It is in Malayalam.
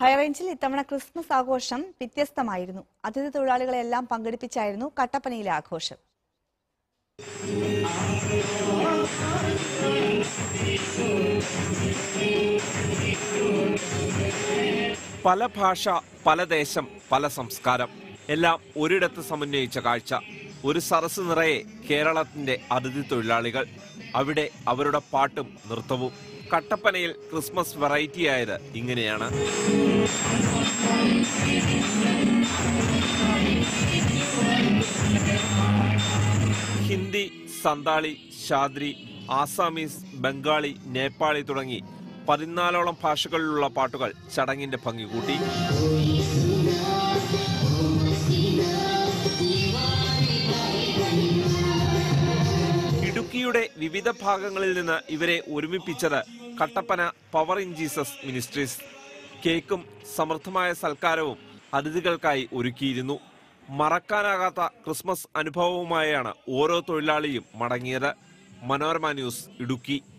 ഹൈറേഞ്ചിൽ ഇത്തവണ ക്രിസ്മസ് ആഘോഷം വ്യത്യസ്തമായിരുന്നു അതിഥി തൊഴിലാളികളെല്ലാം പങ്കെടുപ്പിച്ചായിരുന്നു കട്ടപ്പനയിലെ ആഘോഷം പല ഭാഷ പല ദേശം പല സംസ്കാരം എല്ലാം ഒരിടത്ത് സമന്വയിച്ച കാഴ്ച ഒരു സരസ് നിറയെ കേരളത്തിന്റെ അതിഥി തൊഴിലാളികൾ അവിടെ അവരുടെ പാട്ടും നൃത്തവും കട്ടപ്പനയിൽ ക്രിസ്മസ് വെറൈറ്റി ആയത് ഇങ്ങനെയാണ് ഹിന്ദി സന്താളി ഷാദ്രി ആസാമീസ് ബംഗാളി നേപ്പാളി തുടങ്ങി പതിനാലോളം ഭാഷകളിലുള്ള പാട്ടുകൾ ചടങ്ങിന്റെ ഭംഗി കൂട്ടി ഇടുക്കിയുടെ വിവിധ ഭാഗങ്ങളിൽ നിന്ന് ഇവരെ ഒരുമിപ്പിച്ചത് Kattappana power in Jesus ministries കേക്കും സമൃദ്ധമായ സൽക്കാരവും അതിഥികൾക്കായി ഒരുക്കിയിരുന്നു മറക്കാനാകാത്ത ക്രിസ്മസ് അനുഭവവുമായാണ് ഓരോ തൊഴിലാളിയും മടങ്ങിയത് മനോരമ ന്യൂസ് ഇടുക്കി